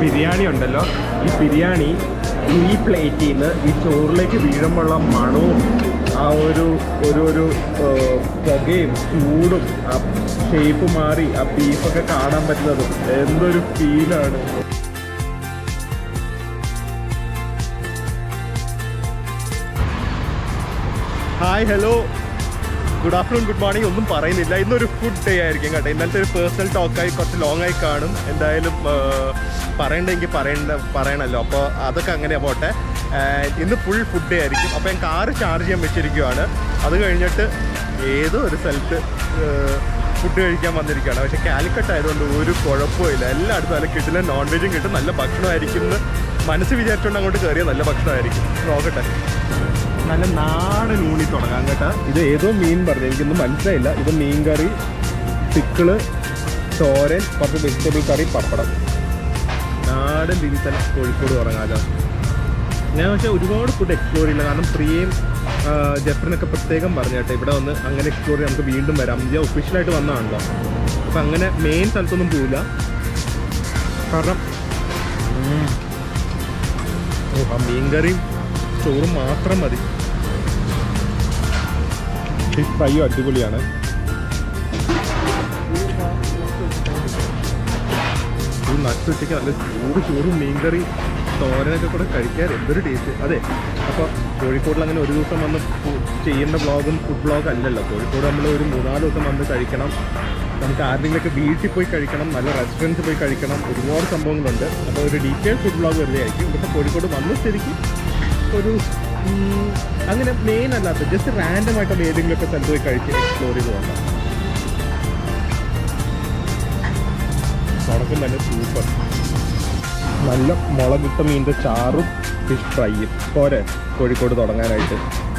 ബിരിയാണി ഉണ്ടല്ലോ ഈ ബിരിയാണി ഈ പ്ലേറ്റിൽ നിന്ന് ഈ ചോറിലേക്ക് വീഴുമ്പോഴുള്ള മണവും ആ ഒരു ഒരു ഒരു ആ, പുകയും ചൂടും ആ ഷേപ്പ് മാറി ആ ബീഫൊക്കെ കാണാൻ പറ്റുന്നതും എന്തൊരു ഫീലാണ് hi hello good afternoon good morning ഒന്നും പറയുന്നില്ല ഇന്നൊരു ഫുഡ് ഡേ ആയിരിക്കും കേട്ടോ ഇന്നലത്തെ ഒരു പേഴ്സണൽ ടോക്കായി കുറച്ച് ലോങ് ആയി കാണും എന്തായാലും ആ, പറയണ്ടെങ്കിൽ പറയണ്ട പറയണല്ലോ അപ്പോൾ അതൊക്കെ അങ്ങനെ പോട്ടെ ആൻഡ് ഇന്ന് ഫുൾ ഫുഡ് ഡേ ആയിരിക്കും അപ്പോൾ ഞാൻ കാറ് ചാർജ് ചെയ്യാൻ വെച്ചിരിക്കുവാണ് അത് കഴിഞ്ഞിട്ട് ഏതോ ഒരു സ്ഥലത്ത് ഫുഡ് കഴിക്കാൻ വന്നിരിക്കുകയാണ് പക്ഷേ കാലിക്കട്ട് ആയതുകൊണ്ട് ഒരു കുഴപ്പമില്ല എല്ലായിടത്തും നല്ല കിട്ടില്ല നോൺ വെജും കിട്ടും നല്ല ഭക്ഷണമായിരിക്കും എന്ന് മനസ്സ് വിചാരിച്ചുകൊണ്ട് അങ്ങോട്ട് കയറിയ നല്ല ഭക്ഷണമായിരിക്കും നോക്കട്ടെ നല്ല നാടൻ ഊണി തുടങ്ങാം കേട്ടാ ഇത് ഏതോ മീൻ പറഞ്ഞു എനിക്കൊന്നും മനസ്സിലായില്ല ഇത് മീൻ കറി പിക്കിള് തോരൻ കുറച്ച് വെജിറ്റബിൾ കറി പപ്പടം നാടൻ രീതിയിൽ തന്നെ കോഴിക്കോട് തുടങ്ങാമല്ലോ ഞാൻ പക്ഷേ ഒരുപാട് ഫുഡ് എക്സ്പ്ലോർ ചെയ്യില്ല കാരണം പ്രിയയും ആ, ജെഫറിനൊക്കെ പ്രത്യേകം പറഞ്ഞു കേട്ടോ ഇവിടെ വന്ന് അങ്ങനെ എക്സ്പ്ലോർ ചെയ്യാൻ നമുക്ക് വീണ്ടും വരാം ഇന്ത്യ ഒഫീഷ്യലായിട്ട് വന്നതാണല്ലോ അപ്പം അങ്ങനെ മെയിൻ സ്ഥലത്തൊന്നും പോവില്ല കാരണം ഉം, ഓ ആ മീൻ കറിയും ചോറും മാത്രം മതി ഫിഷ് ഫ്രൈയും അടിപൊളിയാണ് ഈ നട്ടുച്ചയ്ക്ക് നല്ല ചൂട് ചോറും മീൻകറി തോരനൊക്കെ കൂടെ കഴിക്കാൻ എന്തൊരു ടേസ്റ്റ് അതെ അപ്പോൾ കോഴിക്കോടിൽ അങ്ങനെ ഒരു ദിവസം വന്ന് ഫു- ചെയ്യുന്ന വ്ളോഗും ഫുഡ് വ്ളോഗ് അല്ലല്ലോ കോഴിക്കോട് നമ്മൾ ഒരു മൂന്നാല് ദിവസം വന്ന് കഴിക്കണം നമുക്ക് ആരുടെങ്കിലൊക്കെ വീട്ടിൽ പോയി കഴിക്കണം നല്ല റെസ്റ്റോറൻറ്റ്സ് പോയി കഴിക്കണം ഒരുപാട് സംഭവങ്ങളുണ്ട് അപ്പോൾ ഒരു ഡീറ്റെയിൽ ഫുഡ് വ്ളോഗ് വെറുതെ ആയിരിക്കും ഇപ്പോൾ കോഴിക്കോട് വന്ന സ്ഥിതിക്ക് ഒരു ഉം, അങ്ങനെ മെയിൻ അല്ലാത്ത ജസ്റ്റ് റാൻഡം ആയിട്ടുള്ള ഏതെങ്കിലുമൊക്കെ സ്ഥലത്ത് പോയി കഴിച്ച് എക്സ്പ്ലോർ ചെയ്ത് പോകണം തുടക്കം തന്നെ സൂപ്പർ നല്ല മുളകിട്ട മീൻ്റെ ചാറും ഫിഷ് ഫ്രൈയും പോരെ കോഴിക്കോട് തുടങ്ങാനായിട്ട്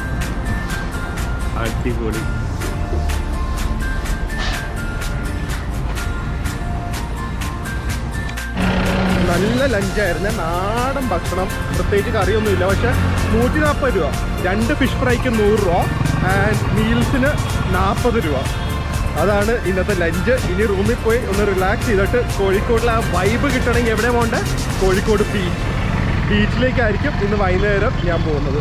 അടിപൊളി നല്ല ലഞ്ചായിരുന്നു നാടൻ ഭക്ഷണം പ്രത്യേകിച്ച് കറിയൊന്നുമില്ല പക്ഷെ നൂറ്റി നാൽപ്പത് രൂപ രണ്ട് ഫിഷ് ഫ്രൈക്ക് നൂറ് രൂപ ആൻഡ് മീൽസിന് നാൽപ്പത് രൂപ അതാണ് ഇന്നത്തെ ലഞ്ച് ഇനി റൂമിൽ പോയി ഒന്ന് റിലാക്സ് ചെയ്തിട്ട് കോഴിക്കോടിലെ ആ വൈബ് കിട്ടണമെങ്കിൽ എവിടെ പോകണ്ടേ കോഴിക്കോട് ബീച്ച് ബീച്ചിലേക്കായിരിക്കും ഇന്ന് വൈകുന്നേരം ഞാൻ പോകുന്നത്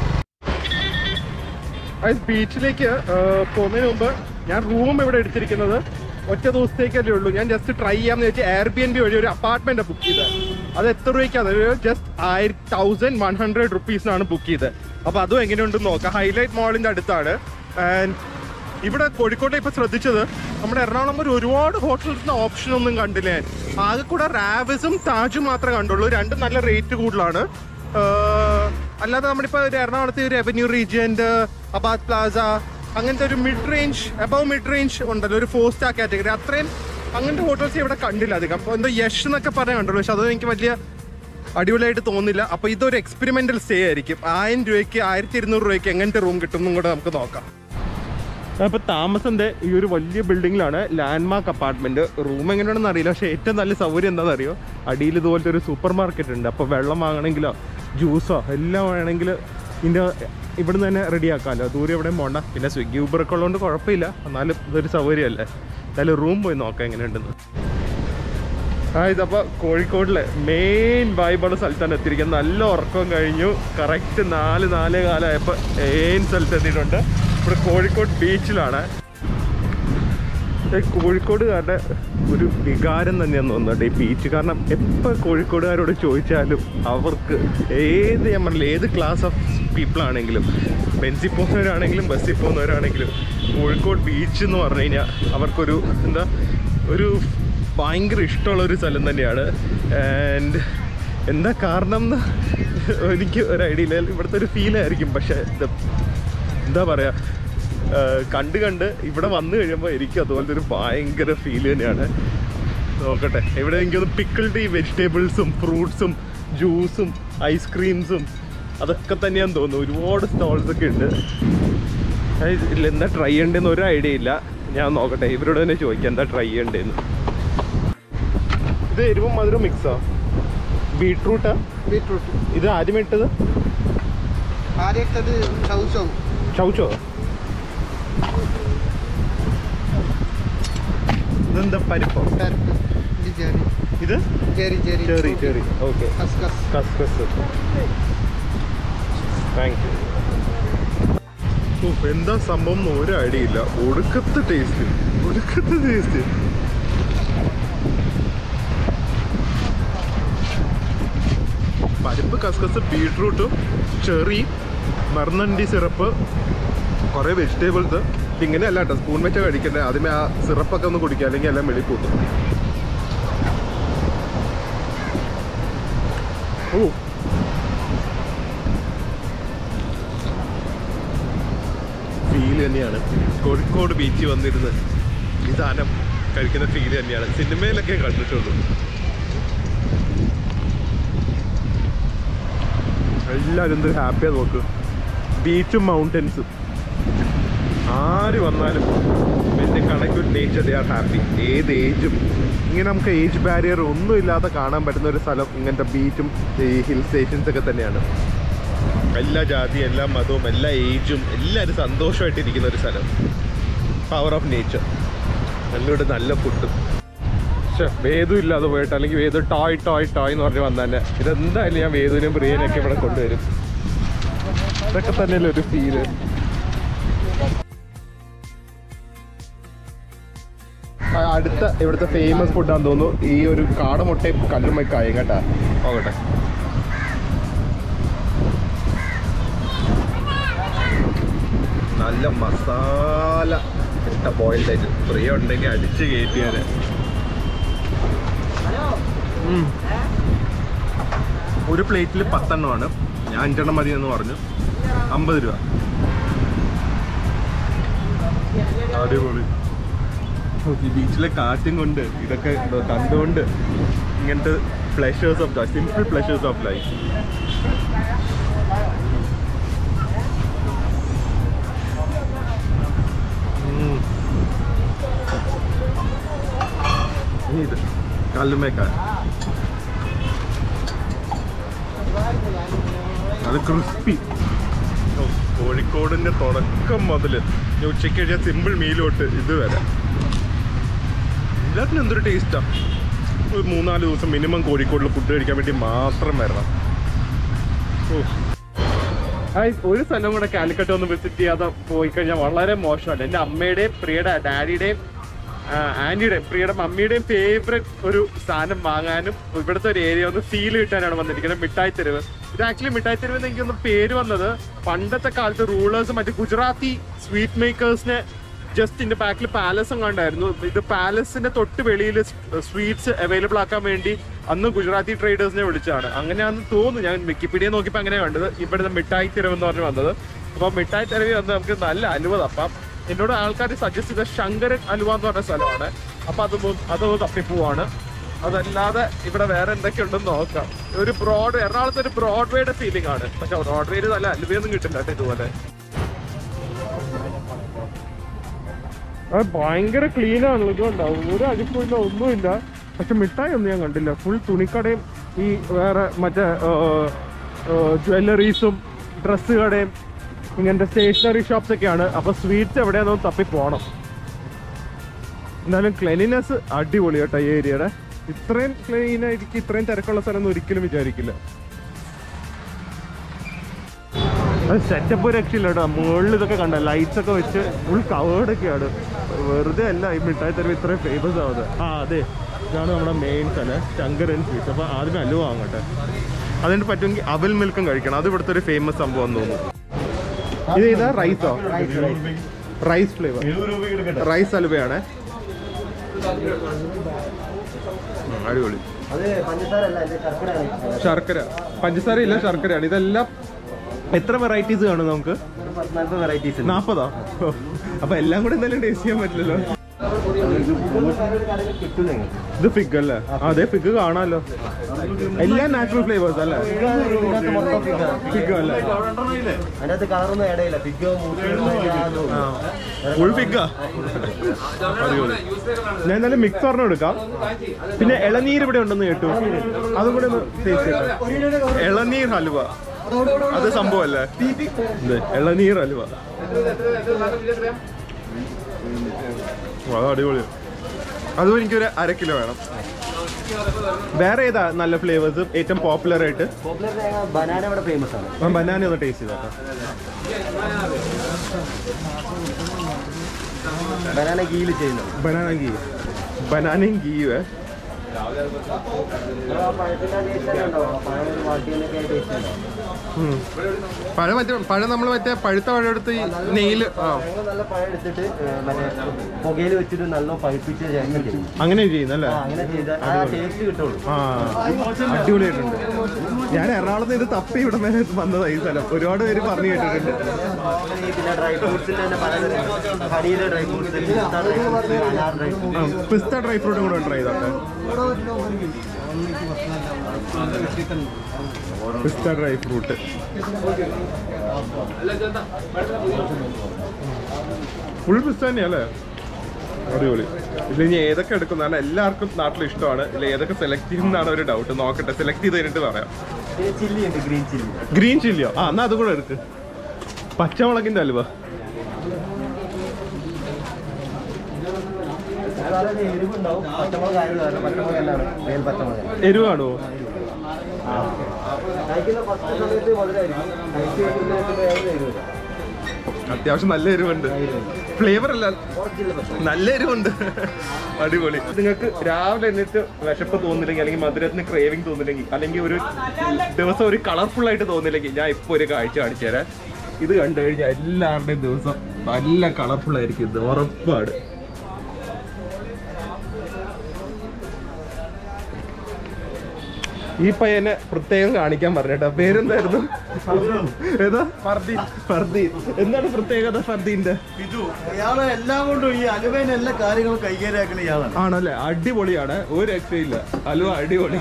അത് ബീച്ചിലേക്ക് പോകുന്നതിന് മുമ്പ് ഞാൻ റൂം ഇവിടെ എടുത്തിരിക്കുന്നത് ഒറ്റ ദിവസത്തേക്കല്ലേ ഉള്ളൂ ഞാൻ ജസ്റ്റ് ട്രൈ ചെയ്യാമെന്ന് വെച്ചാൽ എയർ ബി എൻ ബി വഴി ഒരു അപ്പാർട്ട്മെന്റ് ബുക്ക് ചെയ്തത് അത് എത്ര രൂപയ്ക്കാണ് ഒരു ജസ്റ്റ് ആയിരത്തി തൗസൻഡ് വൺ ഹൺഡ്രഡ് റുപ്പീസിനാണ് ബുക്ക് ചെയ്തത് അപ്പോൾ അതും എങ്ങനെയുണ്ടെന്ന് നോക്കാം ഹൈലൈറ്റ് മോളിൻ്റെ അടുത്താണ് ആൻഡ് ഇവിടെ കോഴിക്കോട്ടെ ഇപ്പൊ ശ്രദ്ധിച്ചത് നമ്മുടെ എറണാകുളം ഒരു ഒരുപാട് ഹോട്ടൽസിന് ഓപ്ഷൻ ഒന്നും കണ്ടില്ല ഞാൻ ആകെ കൂടെ റാവിസും താജും മാത്രമേ കണ്ടുള്ളൂ രണ്ടും നല്ല റേറ്റ് കൂടുതലാണ് ആഹ് അല്ലാതെ നമ്മളിപ്പോ ഒരു എറണാകുളത്തെ ഒരു റെവന്യൂ റീജിയന്റ് അബാദ് പ്ലാസ അങ്ങനത്തെ ഒരു mid range above mid range ഉണ്ടല്ലോ ഒരു ഫോർ സ്റ്റാർ കാറ്റഗറി അത്രയും അങ്ങനത്തെ ഹോട്ടൽസ് ഇവിടെ കണ്ടില്ല അധികം അപ്പോൾ എന്തോ യഷ് എന്നൊക്കെ പറയാൻ കണ്ടുള്ളൂ പക്ഷെ അത് എനിക്ക് വലിയ അടിപൊളിയായിട്ട് തോന്നില്ല അപ്പോൾ ഇതൊരു എക്സ്പെരിമെന്റൽ സ്റ്റേ ആയിരിക്കും ആയിരം രൂപയ്ക്ക് ആയിരത്തി ഇരുന്നൂറ് രൂപയ്ക്ക് എങ്ങനത്തെ റൂം കിട്ടും എന്നും കൂടെ നമുക്ക് നോക്കാം അപ്പോൾ താമസന്റെ ഈ ഒരു വലിയ ബിൽഡിങ്ങിലാണ് ലാൻഡ്മാർക്ക് അപ്പാർട്ട്മെന്റ് റൂം എങ്ങനെയാണെന്ന് അറിയില്ല പക്ഷേ ഏറ്റവും നല്ല സൗകര്യം എന്താണെന്ന് അറിയോ അടിയിൽ ഇതുപോലത്തെ ഒരു സൂപ്പർ മാർക്കറ്റ് ഉണ്ട് അപ്പോൾ വെള്ളം വാങ്ങണമെങ്കിലോ ജ്യൂസോ എല്ലാം വേണമെങ്കിൽ ഇതിൻ്റെ ഇവിടുന്ന് തന്നെ റെഡിയാക്കാമല്ലോ ദൂരെ എവിടെയും പോകണ്ട പിന്നെ സ്വിഗ്ഗി ഊബറൊക്കെ ഉള്ളതുകൊണ്ട് കുഴപ്പമില്ല എന്നാലും ഇതൊരു സൗകര്യമല്ലേ എന്തായാലും റൂം പോയി നോക്കാം എങ്ങനെയുണ്ടെന്ന് ആ ഇതപ്പോൾ കോഴിക്കോടിലെ മെയിൻ വൈബുള്ള സ്ഥലത്താണ് എത്തിയിരിക്കുന്നത് നല്ല ഉറക്കം കഴിഞ്ഞു കറക്റ്റ് നാല് നാലേ കാലമായപ്പോൾ മെയിൻ സ്ഥലത്ത് എത്തിയിട്ടുണ്ട് ഇവിടെ കോഴിക്കോട് ബീച്ചിലാണ് ഈ കോഴിക്കോടുകാരുടെ ഒരു വികാരം തന്നെയാന്ന് തോന്നുന്നുണ്ട് ഈ ബീച്ച് കാരണം എപ്പോൾ കോഴിക്കോടുകാരോട് ചോദിച്ചാലും അവർക്ക് ഏത് ഞാൻ പറഞ്ഞില്ല ഏത് ക്ലാസ് ഓഫ് പീപ്പിൾ ആണെങ്കിലും ബെൻസിൽ പോകുന്നവരാണെങ്കിലും ബസ്സിൽ പോകുന്നവരാണെങ്കിലും കോഴിക്കോട് ബീച്ച് എന്ന് പറഞ്ഞു കഴിഞ്ഞാൽ അവർക്കൊരു എന്താ ഒരു ഭയങ്കര ഇഷ്ടമുള്ള ഒരു സ്ഥലം തന്നെയാണ് ആൻഡ് എന്താ കാരണം എന്ന് എനിക്ക് ഒരു ഐഡിയ ഇല്ല ഇവിടുത്തെ ഒരു ഫീലായിരിക്കും പക്ഷേ ഇത് എന്താ പറയുക കണ്ട് കണ്ട് ഇവിടെ വന്നു കഴിയുമ്പോൾ എനിക്ക് അതുപോലത്തെ ഒരു ഭയങ്കര ഫീൽ തന്നെയാണ് നോക്കട്ടെ ഇവിടെ എനിക്കൊന്ന് പിക്കിൾഡ് ഈ വെജിറ്റബിൾസും ഫ്രൂട്ട്സും ജ്യൂസും ഐസ്ക്രീംസും അതൊക്കെ തന്നെയാന്ന് തോന്നുന്നു ഒരുപാട് സ്റ്റോൾസ് ഒക്കെ ഉണ്ട് ഏ, ഇല്ല എന്താ ട്രൈ ചെയ്യേണ്ടതെന്ന് ഒരു ഐഡിയ ഇല്ല ഞാൻ നോക്കട്ടെ ഇവരോട് തന്നെ ചോദിക്കാം എന്താ ട്രൈ ചെയ്യേണ്ടതെന്ന് ഇത് എരിവും മധുരം മിക്സാ ബീട്രൂട്ടാ ബീട്രൂട്ട് ഇത് ആദ്യം ഇട്ടത് ആദ്യത്തത് ചൗച്ചൗ ചൗച്ചോ ഇതെന്താ പരിപ്പോ പരിപ്പ് ബിരിയാണി ഇത് cherry cherry cherry cherry okay കസ്കസ് കസ്കസ് താങ്ക് യു എന്താ സംഭവം എന്ന് ഒരു ഐഡിയ ഇല്ല ഒടുക്കത്തെ ടേസ്റ്റ് ഒടുക്കത്തെ ടേസ്റ്റ് പരിപ്പ് കസ്കസ് ബീട്രൂട്ടും ചെറി മർന്നണ്ടി സിറപ്പ് കുറേ വെജിറ്റബിൾസ് ഇങ്ങനെ അല്ല കേട്ടോ സ്പൂൺ വെച്ചാൽ കഴിക്കണ്ടേ ആദ്യമേ ആ സിറപ്പൊക്കെ ഒന്ന് കുടിക്കുക അല്ലെങ്കിൽ എല്ലാം വെളിപ്പോട്ടും ഓ ഫീൽ തന്നെയാണ് കോഴിക്കോട് ബീച്ചിൽ വന്നിരുന്ന് ഈ സാധനം കഴിക്കുന്ന ഫീൽ തന്നെയാണ് സിനിമയിലൊക്കെ കണ്ടിട്ടുള്ളൂ എല്ലാവരും എന്ത് ഹാപ്പിയാ നോക്ക് ബീച്ചും മൗണ്ടൻസും ആര് വന്നാലും പിന്നെ connect with nature they are happy ഏത് ഏജും ഇങ്ങനെ നമുക്ക് ഏജ് ബാരിയർ ഒന്നും ഇല്ലാതെ കാണാൻ പറ്റുന്ന ഒരു സ്ഥലം ഇങ്ങനത്തെ ബീച്ചും ഈ ഹിൽ സ്റ്റേഷൻസ് ഒക്കെ തന്നെയാണ് എല്ലാ ജാതി എല്ലാ മതവും എല്ലാ ഏജും എല്ലാവരും സന്തോഷമായിട്ടിരിക്കുന്ന ഒരു സ്ഥലം പവർ ഓഫ് നേച്ചർ നല്ലൊരു നല്ല ഫുഡും പക്ഷെ വേദം ഇല്ലാതെ പോയിട്ട് അല്ലെങ്കിൽ വേദു ടോയ് ടോയ് ടോയ് എന്ന് പറഞ്ഞ് വന്നാൽ ഇതെന്തായാലും ഞാൻ വേദുവിനും പ്രിയനൊക്കെ ഇവിടെ കൊണ്ടുവരും ഇതൊക്കെ തന്നെയല്ലേ ഒരു ഫീല് അടുത്ത ഇവിടുത്തെ ഫേമസ് ഫുഡാന്ന് തോന്നുന്നു ഈ ഒരു കാടമുട്ടയും കല്ലുമ്മക്കായും കേട്ടാ നോക്കട്ടെ നല്ല മസാല ഇട്ട ബോയിൽഡ് ആയിട്ട് പ്രിയ ഉണ്ടെങ്കിൽ അടിച്ച് കയറ്റിയാല് ഉം. ഒരു പ്ലേറ്റിൽ പത്തെണ്ണമാണ് ഞാൻ അഞ്ചെണ്ണം മതി എന്ന് പറഞ്ഞു അമ്പത് രൂപ അടിപൊളി ഓ, ഈ ബീച്ചിലെ കാറ്റും കൊണ്ട് ഇതൊക്കെ എന്തോ കണ്ടുകൊണ്ട് ഇങ്ങനത്തെ pleasures of simple pleasures of life ഇത് കല്ലുമേക്കാൽ അത് ക്രിസ്പി കോഴിക്കോടിന്റെ തുടക്കം മുതൽ ഉച്ചയ്ക്ക് കഴിച്ചാൽ സിമ്പിൾ മീലോട്ട് ഇത് വരെ എല്ലാത്തിനും എന്തൊരു ടേസ്റ്റാ ഒരു മൂന്നാല് ദിവസം മിനിമം കോഴിക്കോടിൽ ഫുഡ് കഴിക്കാൻ വേണ്ടി മാത്രം വരണം ഓ ഹായ് ഒരു സ്ഥലം കൂടെ കാലിക്കറ്റ് ഒന്ന് വിസിറ്റ് ചെയ്യാതെ പോയി കഴിഞ്ഞാൽ വളരെ മോശമാണ് എൻ്റെ അമ്മയുടെയും പ്രിയയുടെ ഡാഡിയുടെയും ആൻറ്റിയുടെയും പ്രിയയുടെ മമ്മിയുടെയും ഫേവറേറ്റ് ഒരു സാധനം വാങ്ങാനും ഇവിടുത്തെ ഒരു ഏരിയ ഒന്ന് ഫീൽ കിട്ടാനാണ് വന്നിരിക്കുന്നത് മിഠായി തെരുവ് ഇത് ആക്ച്വലി മിഠായി തെരുവ് എന്ന് എനിക്കൊന്ന് പേര് വന്നത് പണ്ടത്തെ കാലത്ത് റൂളേഴ്സ് മറ്റേ ഗുജറാത്തി സ്വീറ്റ് മേക്കേഴ്സിനെ ജസ്റ്റ് ഇതിന്റെ ബാക്കിൽ പാലസും കണ്ടായിരുന്നു ഇത് പാലസിന്റെ തൊട്ട് വെളിയിൽ സ്വീറ്റ്സ് അവൈലബിൾ ആക്കാൻ വേണ്ടി അന്ന് ഗുജറാത്തി ട്രേഡേഴ്സിനെ വിളിച്ചാണ് അങ്ങനെയാണെന്ന് തോന്നുന്നു ഞാൻ വിക്കിപീഡിയ നോക്കിയപ്പോൾ അങ്ങനെ കണ്ടത് ഇവിടുത്തെ മിഠായി തെരുവ് എന്ന് പറഞ്ഞ് വന്നത് അപ്പൊ മിഠായി തെരുവിൽ വന്ന് നമുക്ക് നല്ല അലുവ തപ്പാം എന്നോട് ആൾക്കാർ സജസ്റ്റ് ചെയ്ത ശങ്കരൻ അലുവ എന്ന് പറഞ്ഞ സ്ഥലമാണ് അപ്പൊ അത് അതൊന്ന് തപ്പിപ്പോവാണ് അതല്ലാതെ ഇവിടെ വേറെ എന്തൊക്കെയുണ്ടെന്ന് നോക്കാം ഒരു ബ്രോഡ് എറണാകുളത്ത് ഒരു ബ്രോഡ്വേയുടെ ഫീലിംഗ് ആണ് പക്ഷെ ബ്രോഡ്വേയിൽ നല്ല അലുവയൊന്നും കിട്ടില്ല കേട്ടോ ഇതുപോലെ അത് ഭയങ്കര ക്ലീൻ ആണ് ഇതുകൊണ്ടാവും ഒരു അഴുക്കില്ല ഒന്നുമില്ല പക്ഷെ മിഠായി ഒന്നും ഞാൻ കണ്ടില്ല ഫുൾ തുണിക്കടയും ഈ വേറെ മറ്റേ ജ്വല്ലറീസും ഡ്രസ്സ് കടയും ഇങ്ങനത്തെ സ്റ്റേഷനറി ഷോപ്സ് ഒക്കെയാണ് അപ്പൊ സ്വീറ്റ്സ് എവിടെയാണെന്ന് തപ്പി പോണം എന്നാലും ക്ലീനിനെസ് അടിപൊളി കേട്ടോ ഈ ഏരിയയുടെ ഇത്രയും ക്ലീൻ ആയിരിക്കും ഇത്രയും തിരക്കുള്ള സ്ഥലം ഒന്നും ഒരിക്കലും വിചാരിക്കില്ല അത് സെറ്റപ്പ് രക്ഷയില്ല കേട്ടോ മുകളിൽ ഇതൊക്കെ കണ്ട ലൈറ്റ്സ് ഒക്കെ വെച്ച് ഫുൾ കവേർഡ് ഒക്കെയാണ് വെറുതെ അല്ല ഈ മിഠായി തരുവ് ഇത്രയും ഫേമസ് ആവുന്നത് ആ അതെ ഇതാണ് നമ്മുടെ മെയിൻ സ്ഥലം ശങ്കരൻ സ്വീറ്റ്സ് അപ്പൊ ആദ്യമേ അലുവ വാങ്ങട്ടെ അതിന് പറ്റുമെങ്കിൽ അവൽ മിൽക്കും കഴിക്കണം അത് ഇവിടുത്തെ ഒരു ഫേമസ് സംഭവം തോന്നുന്നു ഇത് ഇതാ റൈസോ റൈസ് ഫ്ലേവർ റൈസ് അലുവയാണ് അടിപൊളി അത് പഞ്ചസാര അല്ല ഇത് ശർക്കരയാണ് ശർക്കര പഞ്ചസാര ഇല്ല ശർക്കരയാണ് ഇതെല്ലാം എത്ര വെറൈറ്റീസ് കാണും നമുക്ക് പത്നാൽപ്പത് വെറൈറ്റീസ് നാപ്പതാ അപ്പൊ എല്ലാം കൂടെ എന്തായാലും ടേസ്റ്റ് ചെയ്യാൻ പറ്റില്ലല്ലോ കിട്ടും നിങ്ങൾക്ക് ഇത് ഫിഗ് അല്ലേ ആ, അതെ ഫിഗ് കാണാലോ എല്ലാം നാച്ചുറൽ ഫ്ലേവേഴ്സ് അല്ലേ ഇതിനകത്ത് മൊത്തം ഫിഗാണ് ഫിഗ് അല്ലേ അതിനകത്ത് കളറൊന്നും ഇടയില്ല ഫിഗോ ഫുൾ ഫിഗാ ഞാൻ എന്തായാലും മിക്സ് ഒരെണ്ണം എടുക്കാം പിന്നെ ഇളനീർ ഇവിടെ ഉണ്ടെന്ന് കേട്ടു അതും കൂടെ ഒന്ന് ടേസ്റ്റ് ചെയ്യട്ടെ ഇളനീർ ഹലുവ അത് സംഭവല്ലേ ഇത് ഇളനീർ ഹലുവ ഓ, അത് അടിപൊളി അതും എനിക്കൊരു അര കിലോ വേണം വേറെ ഏതാ നല്ല ഫ്ലേവേഴ്സ് ഏറ്റവും പോപ്പുലർ ആയിട്ട് പോപ്പുലർ തേങ്ങ ബനാന ഇവിടെ ഫേമസ് ആണ് ബനാന ഒന്ന് ടേസ്റ്റ് ചെയ്തോ ബനാന ഗീയിൽ ചെയ്യുന്നത് ബനാന ഗീ ബനാനയും ഗീയുവേ ആ പഴത്തിന്റെ ടേസ്റ്റ് തന്നെ ഉണ്ടാവും ആ പഴം ഒരു വാട്ടിയൊക്കെ ടേസ്റ്റ് ഉണ്ടാവും ഉം. പഴം മറ്റേ പഴം നമ്മൾ മറ്റേ പഴുത്ത പഴം എടുത്ത് ഈ നെയ്യില് ആ തേങ്ങ നല്ല പഴം എടുത്തിട്ട് ഏ, മറ്റേ പുകയിൽ വെച്ചിട്ട് നല്ല പഴുപ്പിച്ച ശേഷം ചെയ്യും അങ്ങനെ ചെയ്യുന്നല്ലേ ആ, അങ്ങനെ ചെയ്താൽ ആ ടേസ്റ്റ് കിട്ടുള്ളൂ ആ അടിപൊളിയായിട്ടുണ്ട് ഞാൻ എറണാകുളത്ത് ഇത് തപ്പി ഇവിടെ വരെ വന്നതാ ഈ സ്ഥലം ഒരുപാട് പേര് പറഞ്ഞു കേട്ടിട്ടുണ്ട് ഈ പിന്നെ ഡ്രൈ ഫ്രൂട്ട്സിന്റെ തന്നെ പലതരം ഹണിയിലെ ഡ്രൈ ഫ്രൂട്ട്സ് ഡ്രൈ ഫ്രൂട്ട്സ് അനാർ ഡ്രൈ ഫ്രൂട്ട്സ് പിസ്ത ഡ്രൈ ഫ്രൂട്ടും കൂടെ ട്രൈ ചെയ്തോട്ടെ പിസ്ത ഡ്രൈ ഫ്രൂട്ട് ഫുൾ പിസ്ത തന്നെയല്ലേ അടിപൊളി ഇതിൽ ഇനി ഏതൊക്കെ എടുക്കും കാരണം എല്ലാവർക്കും നാട്ടിൽ ഇഷ്ടമാണ് ഇതിൽ ഏതൊക്കെ സെലക്ട് ചെയ്യുന്നതാണ് ഒരു ഡൗട്ട് നോക്കട്ടെ സെലക്ട് ചെയ്ത് കഴിഞ്ഞിട്ട് പറയാം പിന്നെ ചില്ലി ഉണ്ട് ഗ്രീൻ ചില്ലി ഗ്രീൻ ചില്ലിയോ ആ എന്നാ അതും കൂടെ എടുക്ക് പച്ചമുളകിന്റെ അലുവ സാധാരണ എരിവുണ്ടാവും പച്ചമുളക് ആയിരുന്നു കാരണം പച്ചമുളക് എന്താണ് വേൽ പച്ചമുളക് എരിവാണോ കഴിക്കുന്ന ഫസ്റ്റ് സമയത്ത് മധുരമായിരിക്കും കഴിച്ച് കഴിക്കുമ്പോൾ വേറെ എരിവില്ല അത്യാവശ്യം നല്ല എരിവുണ്ട് ഫ്ലേവർ അല്ല കുറച്ചില്ല പക്ഷേ നല്ല എരിവുണ്ട് അടിപൊളി നിങ്ങൾക്ക് രാവിലെ എന്നിട്ട് വിശപ്പ് തോന്നില്ലെങ്കിൽ അല്ലെങ്കിൽ മധുരത്തിന് ക്രേവിംഗ് തോന്നില്ലെങ്കിൽ അല്ലെങ്കിൽ ഒരു ദിവസം ഒരു കളർഫുൾ ആയിട്ട് തോന്നില്ലെങ്കിൽ ഞാൻ ഇപ്പൊ ഒരു കാഴ്ച കാണിച്ചു തരാം ഇത് കണ്ടു കഴിഞ്ഞാൽ എല്ലാവരുടെയും ദിവസം നല്ല കളർഫുൾ ആയിരിക്കും ഇത് ഉറപ്പാണ് ഈ പയ്യനെ പ്രത്യേകം കാണിക്കാൻ പറഞ്ഞേട്ടാ പേരെന്തായിരുന്നു ഏതാ ഫർദീൻ ഫർദീൻ എന്താണ് പ്രത്യേകത ഫർദീന്റെ ഇയാള് എല്ലാം കൊണ്ടും ഈ അലുവേന എല്ലാ കാര്യങ്ങളും കൈകാര്യമാക്കുന്ന ഇയാളാണ് ആണല്ലേ അടിപൊളിയാണ് ഒരു രക്ഷയില്ല അലുവ അടിപൊളി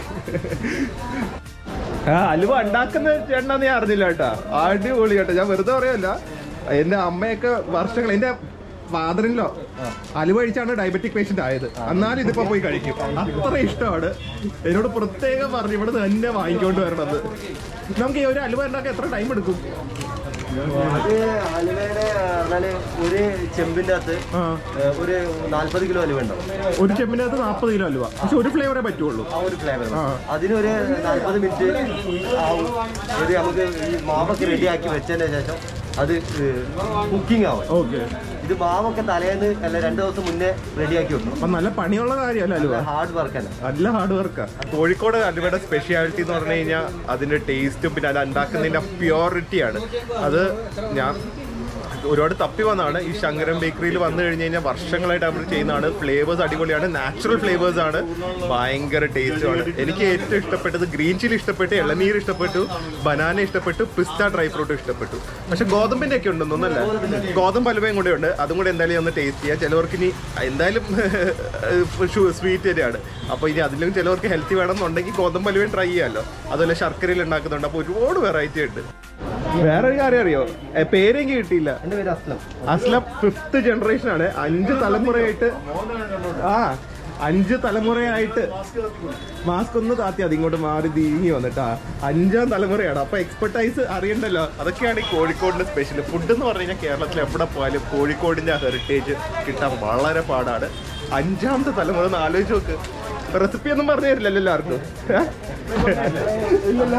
ആ അലുവ ഉണ്ടാക്കുന്ന ചേട്ടനാന്ന് ഞാൻ അറിഞ്ഞില്ല കേട്ടാ അടിപൊളി കേട്ടോ ഞാൻ വെറുതെ പറയല്ല എന്റെ അമ്മയൊക്കെ വർഷങ്ങൾ എന്റെ ഫാദറിലോ അലുവ കഴിച്ചാണ് ഡയബറ്റിക് പേഷ്യന്റ് ആയത് എന്നാലും ഇതിപ്പോ പോയി കഴിക്കും അത്ര ഇഷ്ടമാണ് എന്നോട് പ്രത്യേകം പറഞ്ഞു ഇവിടെ തന്നെ വാങ്ങിക്കൊണ്ട് വരണത് നമുക്ക് ഈ ഒരു അലുവ ഉണ്ടാക്കാൻ എത്ര ടൈം എടുക്കും അത് അലുവേനെ പറഞ്ഞാല് ഒരു ചെമ്പിന്റെ അകത്ത് ആ ഏ, ഒരു നാല്പത് കിലോ അലുവ ഉണ്ടാവും ഒരു ചെമ്പിനകത്ത് നാൽപ്പത് കിലോ അലുവ പക്ഷെ ഒരു ഫ്ലേവറേ പറ്റുള്ളൂ ആ ഒരു ഫ്ലേവർ ആ. അതിനൊരു നാല്പത് മിനിറ്റ് ആവും ഇത് നമുക്ക് ഈ മാവൊക്കെ റെഡിയാക്കി വെച്ചതിന് ശേഷം അത് കുക്കിംഗ് ആവും ഓക്കെ ഇത് മാവൊക്കെ തലേന്ന് അല്ല രണ്ട് ദിവസം മുന്നേ റെഡിയാക്കി വെക്കണം അപ്പൊ നല്ല പണിയുള്ള കാര്യമല്ല അലുവ ഹാർഡ് വർക്ക് അല്ല നല്ല ഹാർഡ് വർക്കാ കോഴിക്കോട് അലുവയുടെ സ്പെഷ്യാലിറ്റി എന്ന് പറഞ്ഞു കഴിഞ്ഞാൽ അതിന്റെ ടേസ്റ്റും പിന്നെ അത് ഉണ്ടാക്കുന്നതിന്റെ പ്യോറിറ്റിയാണ് അത് ഞാൻ ഒരുപാട് തപ്പി വന്നതാണ് ഈ ശങ്കരൻ ബേക്കറിയിൽ വന്നു കഴിഞ്ഞ് കഴിഞ്ഞാൽ വർഷങ്ങളായിട്ട് അവർ ചെയ്യുന്നതാണ് ഫ്ലേവേഴ്സ് അടിപൊളിയാണ് നാച്ചുറൽ ഫ്ലേവേഴ്സ് ആണ് ഭയങ്കര ടേസ്റ്റുമാണ് എനിക്ക് ഏറ്റവും ഇഷ്ടപ്പെട്ടത് ഗ്രീൻ ചില്ലി ഇഷ്ടപ്പെട്ടു ഇളനീർ ഇഷ്ടപ്പെട്ടു ബനാന ഇഷ്ടപ്പെട്ടു പിസ്ത ഡ്രൈ ഫ്രൂട്ട് ഇഷ്ടപ്പെട്ടു പക്ഷെ ഗോതമ്പിന്റെ ഒക്കെ ഉണ്ടെന്നൊന്നല്ലേ ഗോതമ്പ് അലുവയും കൂടെ ഉണ്ട് അതും കൂടെ എന്തായാലും ഒന്ന് ടേസ്റ്റ് ചെയ്യാം ചിലവർക്ക് ഇനി എന്തായാലും സ്വീറ്റ് തന്നെയാണ് അപ്പോൾ ഇനി അതിലും ചിലവർക്ക് ഹെൽത്തി വേണമെന്നുണ്ടെങ്കിൽ ഗോതമ്പ് അലുവയും ട്രൈ ചെയ്യാമല്ലോ അതുപോലെ ശർക്കരയിൽ ഉണ്ടാക്കുന്നുണ്ട് അപ്പോൾ ഒരുപാട് വെറൈറ്റി ഉണ്ട് വേറൊരു കാര്യം അറിയോ എ, പേരെങ്കിൽ കിട്ടിയില്ല എന്റെ പേര് അസ്ലം അസ്ലം ഫിഫ്ത്ത് ജനറേഷൻ ആണ് അഞ്ച് തലമുറയായിട്ട് ആ അഞ്ച് തലമുറയായിട്ട് മാസ്ക് ഒന്ന് താത്തി അത് ഇങ്ങോട്ട് മാറി നീങ്ങി വന്നിട്ടാ അഞ്ചാം തലമുറയാണ് അപ്പൊ എക്സ്പെർട്ടൈസ് അറിയണ്ടല്ലോ അതൊക്കെയാണ് ഈ കോഴിക്കോടിന്റെ സ്പെഷ്യൽ ഫുഡ് എന്ന് പറഞ്ഞു കഴിഞ്ഞാൽ കേരളത്തിൽ എവിടെ പോയാലും കോഴിക്കോടിന്റെ ഹെറിറ്റേജ് കിട്ടാൻ വളരെ പാടാണ് അഞ്ചാമത്തെ തലമുറ ഒന്ന് ആലോചിച്ച് നോക്ക് റെസിപ്പി ഒന്നും പറഞ്ഞു തരില്ലല്ലോ എല്ലാവർക്കും ഏ? ഇല്ലല്ലോ.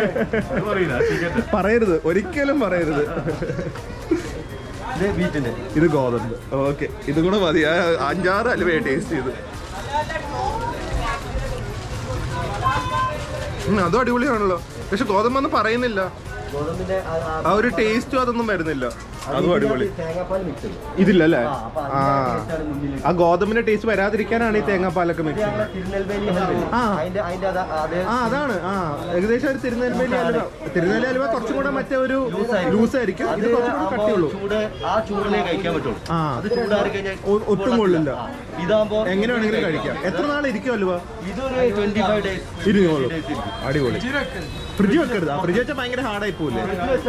പറയരുത് ഒരിക്കലും പറയരുത് ഇത് ബീറ്റിന്റെ ഇത് ഗോതമ്പ് ഓക്കെ ഇതും കൂടെ മതി ആ അഞ്ചാറ് അലുവ ടേസ്റ്റ് ചെയ്ത് ഉം, അതും അടിപൊളിയാണല്ലോ പക്ഷെ ഗോതമ്പൊന്നും പറയുന്നില്ല ഗോതമ്പിന്റെ ആ- ആ- ആ ഒരു ടേസ്റ്റും അതൊന്നും വരുന്നില്ല അതും അടിപൊളി ഇതിനകത്ത് തേങ്ങാപ്പാൽ മിക്സ് ചെയ്യും ഇതില്ലല്ലേ ആ, അപ്പൊ ആ അതിന്റെ taste ആണ് മുന്നിൽ ആ ഗോതമ്പിന്റെ ടേസ്റ്റ് വരാതിരിക്കാനാണ് ഈ തേങ്ങാപ്പാലൊക്കെ ഇത് മിക്സ് ഞങ്ങളെ തിരുനെൽവേലി ഹൽവയില്ലേ? ആ. അതിന്റെ അതിന്റെ അതാ- അതേ ആ അതാണ് ആ ഏകദേശം ഒരു തിരുനെൽവേലി അലുവ തിരുനെല്ലി അലുവ കുറച്ചും കൂടെ മറ്റേ ഒരു ലൂസ് ആയിരിക്കും ഇത് അത് കുറച്ചും കൂടെ ആവുമ്പോ കട്ടിയുള്ളൂ ചൂട് ആ ചൂടിലേ കഴിക്കാൻ പറ്റുള്ളൂ ആ അത് ചൂടാറി കഴിഞ്ഞാൽ ഒ- ഒട്ടും കൊള്ളില്ല. ആ. ഇതാകുമ്പോ എങ്ങനെ വേണമെങ്കിലും കഴിക്കാം എത്ര നാൾ ഇരിക്കും അലുവ ഇതൊരു ട്വന്റി ഫൈവ് ഡേയ്സ് ഇരുന്നോളൂ അടിപൊളി ഫ്രിഡ്ജ് വെക്കരുത് ആ ഫ്രിഡ്ജ് വെച്ചാൽ ഭയങ്കര ഹാർഡായി പോവില്ലേ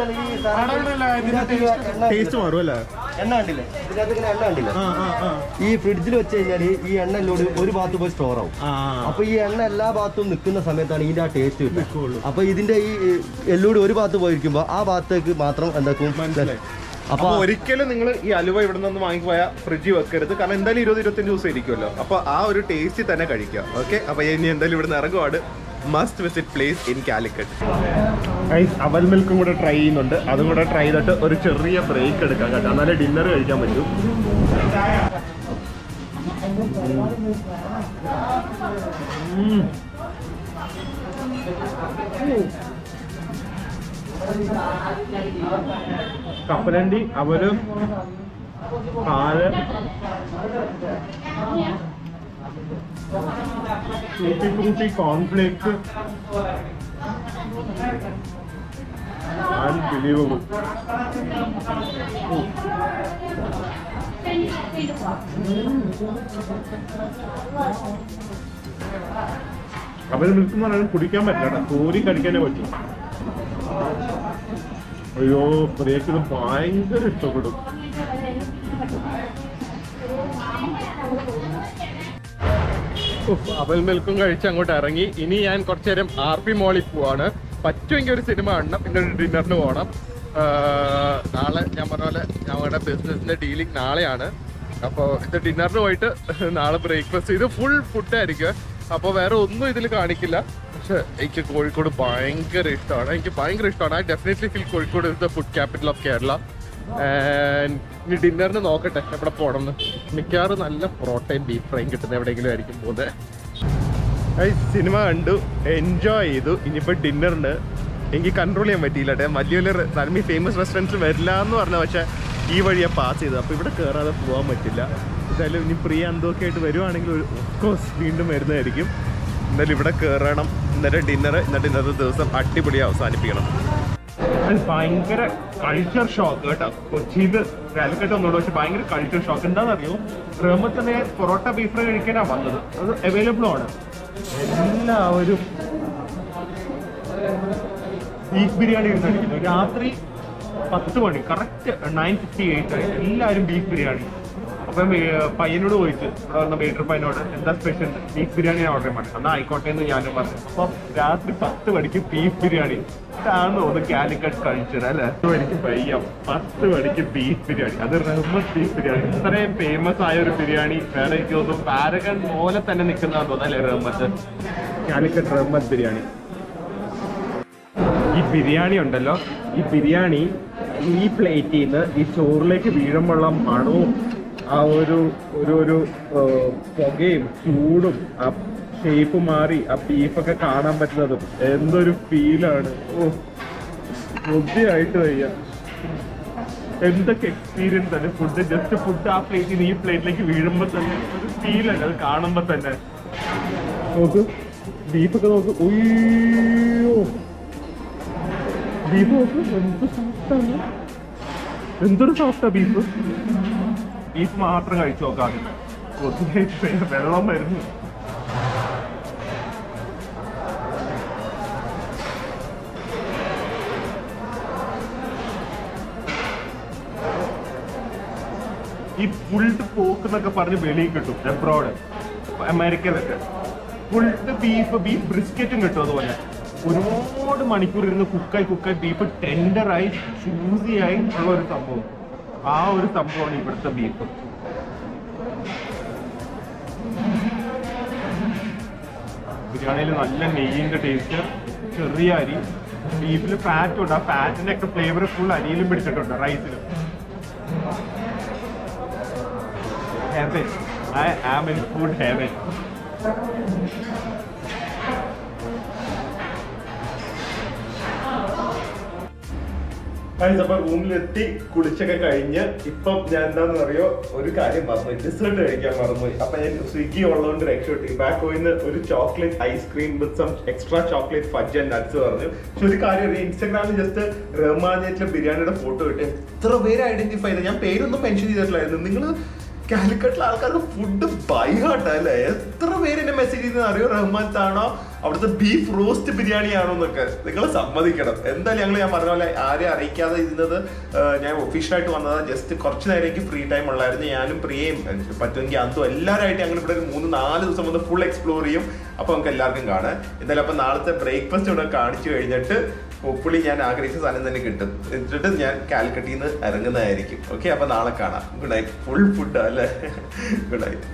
ടേസ്റ്റ് മാറും അല്ലേ എണ്ണ കണ്ടില്ലേ ഇതിനകത്ത് ഇങ്ങനെ എണ്ണ കണ്ടില്ലേ ആ ആ ആ ഈ ഫ്രിഡ്ജിൽ വെച്ച് കഴിഞ്ഞാൽ ഈ എണ്ണ എല്ലോട് ഒരു ഭാഗത്ത് പോയി സ്റ്റോർ ആവും ആ അപ്പൊ ഈ എണ്ണ എല്ലാ ഭാഗത്തും നിൽക്കുന്ന സമയത്താണ് ഇതിന്റെ ആ ടേസ്റ്റ് കിട്ടുന്നത് അപ്പൊ ഇതിന്റെ ഈ എല്ലോട് ഒരു ഭാഗത്ത് പോയിരിക്കുമ്പോ ആ ഭാഗത്തേക്ക് മാത്രം എന്താക്കും മനസ്സിലായി. അപ്പൊ ഒരിക്കലും നിങ്ങൾ ഈ അലുവ ഇവിടെ നിന്ന് വാങ്ങിപ്പോയ ഫ്രിഡ്ജിൽ വെക്കരുത് കാരണം എന്തായാലും ഇരുപത് ഇരുപത്തഞ്ച് ദിവസം ഇരിക്കുമല്ലോ അപ്പൊ ആ ഒരു ടേസ്റ്റ് തന്നെ കഴിക്കുക ഓക്കെ അപ്പൊ ഇനി എന്തായാലും ഇവിടെ നിന്ന് ഇറങ്ങുവാണ് must visit place in Calicut അവൽ മിൽക്കും കൂടെ ട്രൈ ചെയ്യുന്നുണ്ട് അതും കൂടെ ട്രൈ ചെയ്തിട്ട് ഒരു ചെറിയ ബ്രേക്ക് എടുക്കാം കേട്ടോ എന്നാലേ ഡിന്നർ കഴിക്കാൻ പറ്റൂ ഉം. കപ്പലണ്ടി അവര് പാല് ടൂട്ടി ഫ്രൂട്ടി കോൺഫ്ലേക്സ് അൺബിലീവബിൾ അവര് നിൽക്കുന്ന പറഞ്ഞാൽ കുടിക്കാൻ പറ്റില്ല കോരി കടിക്കാനേ പറ്റും അയ്യോ പ്രിയക്ക് ഇത് ഭയങ്കര ഇഷ്ടപ്പെടും ഉഫ്, അവൽ മിൽക്കും കഴിച്ച് അങ്ങോട്ട് ഇറങ്ങി ഇനി ഞാൻ കുറച്ചു നേരം ആർ പി മോളിൽ പോവാണ് പറ്റുമെങ്കിൽ ഒരു സിനിമ കാണണം പിന്നെ ഒരു ഡിന്നറിന് പോകണം ആഹ് നാളെ ഞാൻ പറഞ്ഞ പോലെ ഞങ്ങളുടെ ബിസിനസിന്റെ ഡീലിംഗ് നാളെയാണ് അപ്പോൾ ഇത് ഡിന്നറിന് പോയിട്ട് നാളെ ബ്രേക്ക്ഫാസ്റ്റ് ഇത് ഫുൾ ഫുഡ് ആയിരിക്കും അപ്പോൾ വേറെ ഒന്നും ഇതിൽ കാണിക്കില്ല പക്ഷെ എനിക്ക് കോഴിക്കോട് ഭയങ്കര ഇഷ്ടമാണ് എനിക്ക് ഭയങ്കര ഇഷ്ടമാണ് I definitely feel Kozhikode is the food capital of Kerala And ഇനി ഡിന്നറിന് നോക്കട്ടെ എവിടെ പോകണം എന്ന് മിക്കവാറും നല്ല പ്രോട്ടീൻ ബീഫ് ഫ്രൈ കിട്ടുന്ന എവിടെയെങ്കിലും ആയിരിക്കും പോകുന്നത് സിനിമ കണ്ടു എൻജോയ് ചെയ്തു ഇനിയിപ്പോൾ ഡിന്നറിന് എനിക്ക് കൺട്രോൾ ചെയ്യാൻ പറ്റിയില്ല കേട്ടോ വലിയ വലിയ നന്മി ഫേമസ് റെസ്റ്റോറൻറ്റ്സിൽ വരില്ല എന്ന് പറഞ്ഞ പക്ഷേ ഈ വഴിയാ പാസ് ചെയ്തത് അപ്പോൾ ഇവിടെ കയറാതെ പോകാൻ പറ്റില്ല എന്തായാലും ഇനി പ്രിയ എന്തൊക്കെ ആയിട്ട് വരുവാണെങ്കിൽ കോഴ്സ് വീണ്ടും വരുന്നതായിരിക്കും എന്തായാലും ഇവിടെ കയറണം ഇന്നലെ ഡിന്നർ എന്നിട്ട് ഇന്നത്തെ ദിവസം അടിപൊളി അവസാനിപ്പിക്കണം അത് ഭയങ്കര കൾച്ചർ ഷോക്ക് കേട്ടോ കൊച്ചിയിൽ കാലിക്കറ്റ് ഒന്നുള്ളൂ പക്ഷെ ഭയങ്കര കൾച്ചർ ഷോക്ക് എന്താണെന്നറിയോ റഹ്മത്തിനെ പൊറോട്ട ബീഫ് ഫ്രൈ കഴിക്കാനാണ് വന്നത് അത് അവൈലബിളും ആണ് എല്ലാവരും ബീഫ് ബിരിയാണി ഇരുന്ന് കഴിക്കുന്നു രാത്രി പത്ത് മണി കറക്റ്റ് നയൻ ഫിഫ്റ്റി എയ്റ്റ് ആയി എല്ലാവരും ബീഫ് ബിരിയാണി അപ്പം ഏ, പയ്യനോട് ചോദിച്ചു ഇവിടെ വന്ന വെയിറ്റർ പയ്യനോട് എന്താ സ്പെഷ്യൽ ബീഫ് ബിരിയാണി ഓർഡർ ചെയ്യാൻ പറഞ്ഞു എന്നാ ആയിക്കോട്ടെ എന്ന് ഞാനും പറഞ്ഞു അപ്പം രാത്രി പത്ത് മണിക്ക് ബീഫ് ബിരിയാണി ഇതാണ് തോന്നുന്നു കാലിക്കറ്റ് കൾച്ചർ അല്ലെ പത്ത് മണിക്ക് പയ്യം പത്ത് മണിക്ക് ബീഫ് ബിരിയാണി അത് റഹ്മത്ത് ബീഫ് ബിരിയാണി ഇത്രയും ഫേമസ് ആയ ഒരു ബിരിയാണി വേറെ എനിക്ക് തോന്നുന്നു പാരഗൺ പോലെ തന്നെ നിൽക്കുന്നതാന്ന് തോന്നുന്നു അല്ലേ റഹ്മത്ത് കാലിക്കറ്റ് റഹ്മത്ത് ബിരിയാണി ഈ ബിരിയാണി ഉണ്ടല്ലോ ഈ ബിരിയാണി ഈ പ്ലേറ്റിൽ നിന്ന് ഈ ചോറിലേക്ക് വീഴുമ്പോഴുള്ള മണവും ആ ഒരു ഒരു ഒരു ആ, പുകയും ചൂടും ആ ഷേപ്പ് മാറി ആ ബീഫൊക്കെ കാണാൻ പറ്റുന്നതും എന്തൊരു ഫീലാണ് ഓ ബുദ്ധിയായിട്ട് വയ്യ എന്തൊക്കെ എക്സ്പീരിയൻസ് ആണ് ഫുഡ് ജസ്റ്റ് ഫുഡ് ആ പ്ലേറ്റിൽ നിന്ന് ഈ പ്ലേറ്റിലേക്ക് വീഴുമ്പോൾ തന്നെ ഒരു ഫീലല്ല അത് കാണുമ്പോൾ തന്നെ നോക്ക് ബീഫൊക്കെ നോക്ക് ഉയ്യോ ബീഫ് നോക്ക് എന്ത് സോഫ്റ്റാണ് എന്തൊരു സോഫ്റ്റാ ബീഫ് ബീഫ് മാത്രം കഴിച്ചു നോക്കാം കൊതിയായിട്ട് വെള്ളം വരുന്നു ഈ പുൾഡ് പോക്ക് എന്നൊക്കെ പറഞ്ഞ് വെളിയിൽ കിട്ടും എബ്രോഡ് അമേരിക്കയിലൊക്കെ പുൾഡ് ബീഫ് ബീഫ് ബ്രിസ്ക്കറ്റും കിട്ടും അതുപോലെ ഒരുപാട് മണിക്കൂർ ഇരുന്ന് കുക്കായി കുക്കായി ബീഫ് ടെൻഡറായി ചൂസിയായി ഉള്ള ഒരു സംഭവം ആ ഒരു സംഭവമാണ് ഇവിടുത്തെ ബീഫ് ബിരിയാണിയിൽ നല്ല നെയ്യിന്റെ ടേസ്റ്റ് ചെറിയ അരി ബീഫിൽ ഫാറ്റ് ഉണ്ട് ആ ഫാറ്റിന്റെ ഒക്കെ ഫ്ലേവർ ഫുൾ അരിയിലും പിടിച്ചിട്ടുണ്ട് റൈസിലും heaven. I am in food heaven. അപ്പൊ റൂമിലെത്തി കുളിച്ചൊക്കെ കഴിഞ്ഞ് ഇപ്പം ഞാൻ എന്താന്ന് അറിയോ ഒരു കാര്യം മറന്നു ഡെസേർട്ട് കഴിക്കാൻ മറന്നുപോയി അപ്പൊ ഞാൻ സ്വിഗ്ഗി ഉള്ളതുകൊണ്ട് രക്ഷപ്പെട്ടു ബാക്ക് പോയിന്ന് ഒരു chocolate ice cream with some extra chocolate fudge and nuts പറഞ്ഞു പക്ഷെ ഒരു കാര്യം അറിയാം ഇൻസ്റ്റാഗ്രാമിൽ ജസ്റ്റ് റഹ്മാനിയറ്റിലെ ബിരിയാണിയുടെ ഫോട്ടോ ഇട്ട് എത്ര പേര് ഐഡന്റിഫൈ ചെയ്ത് ഞാൻ പേരൊന്നും മെൻഷൻ ചെയ്തിട്ടില്ലായിരുന്നു നിങ്ങൾ കാലിക്കട്ടിലെ ആൾക്കാർക്ക് ഫുഡ് ബൈ ഹാർട്ട് അല്ലേ എത്ര പേര് എന്നെ മെസ്സേജ് ചെയ്യുന്നത് അറിയോ റഹ്മാൻ ആണോ അവിടുത്തെ ബീഫ് റോസ്റ്റ് ബിരിയാണി ആണോ എന്നൊക്കെ നിങ്ങൾ സമ്മതിക്കണം എന്തായാലും ഞങ്ങൾ ഞാൻ പറഞ്ഞ പോലെ ആരെയും അറിയിക്കാതെ ഇരുന്നത് ആഹ്, ഞാൻ ഒഫീഷ്യലായിട്ട് വന്നത് ജസ്റ്റ് കുറച്ച് നേരം എനിക്ക് ഫ്രീ ടൈം ഉള്ളായിരുന്നു ഞാനും പ്രിയയും എനിക്ക് പറ്റുമെങ്കിൽ അന്തും എല്ലാവരായിട്ട് ഞങ്ങൾ ഇവിടെ ഒരു മൂന്ന് നാല് ദിവസം വന്ന് ഫുൾ എക്സ്പ്ലോർ ചെയ്യും അപ്പൊ നമുക്ക് എല്ലാവർക്കും കാണാം എന്തായാലും അപ്പൊ നാളത്തെ ബ്രേക്ക്ഫാസ്റ്റ് ഇവിടെ കാണിച്ചു കഴിഞ്ഞിട്ട് ഹോപ്പ്ഫുള്ളി ഞാൻ ആഗ്രഹിച്ച സാധനം തന്നെ കിട്ടും എന്നിട്ട് ഞാൻ കാലിക്കട്ടിൽ നിന്ന് ഇറങ്ങുന്നതായിരിക്കും ഓക്കെ അപ്പൊ നാളെ കാണാം ഗുഡ് നൈറ്റ് ഫുൾ ഫുഡ് അല്ലേ good night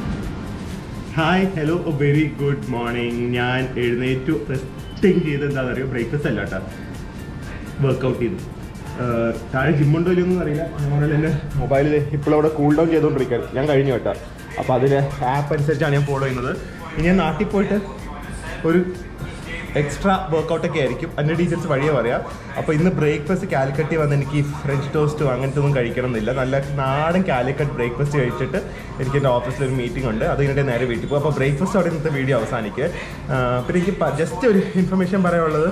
hi hello very good morning ഞാൻ എഴുന്നേറ്റു ഫസ്റ്റ് തിങ്ക് ചെയ്ത് എന്താണെന്ന് അറിയോ ബ്രേക്ക്ഫാസ്റ്റ് അല്ല കേട്ടോ വർക്കൗട്ട് ചെയ്തു ഏഹ് താഴെ ജിമ്മുണ്ടോ ഇല്ലയൊന്നും അറിയില്ല ഞങ്ങൾ എൻ്റെ മൊബൈലിൽ ഇപ്പോൾ അവിടെ കൂൾ ഡൗൺ ചെയ്തുകൊണ്ടിരിക്കുകയാണ് ഞാൻ കഴിഞ്ഞു കേട്ടോ അപ്പോൾ അതിൽ ആപ്പ് അനുസരിച്ചാണ് ഞാൻ ഫോളോ ചെയ്യുന്നത് ഇനി ഞാൻ നാട്ടിൽ പോയിട്ട് ഒരു എക്സ്ട്രാ വർക്കൗട്ടൊക്കെ ആയിരിക്കും അതിൻ്റെ ഡീറ്റെയിൽസ് വഴിയേ പറയാം അപ്പോൾ ഇന്ന് ബ്രേക്ക്ഫാസ്റ്റ് കാലിക്കട്ടി വന്ന് എനിക്ക് ഫ്രഞ്ച് ടോസ്റ്റോ അങ്ങനത്തെ ഒന്നും കഴിക്കണം എന്നില്ല നല്ല നാടൻ കാലിക്കറ്റ് ബ്രേക്ക്ഫാസ്റ്റ് കഴിച്ചിട്ട് എനിക്ക് എൻ്റെ ഓഫീസിൽ ഒരു മീറ്റിംഗ് ഉണ്ട് അത് കഴിഞ്ഞിട്ട് നേരെ വീട്ടിൽ പോകും അപ്പോൾ ബ്രേക്ക്ഫാസ്റ്റ് അവിടെ ഇന്നത്തെ വീഡിയോ അവസാനിക്കുക ആഹ് പിന്നെ എനിക്ക് ജസ്റ്റ് ഒരു ഇൻഫർമേഷൻ പറയാനുള്ളത്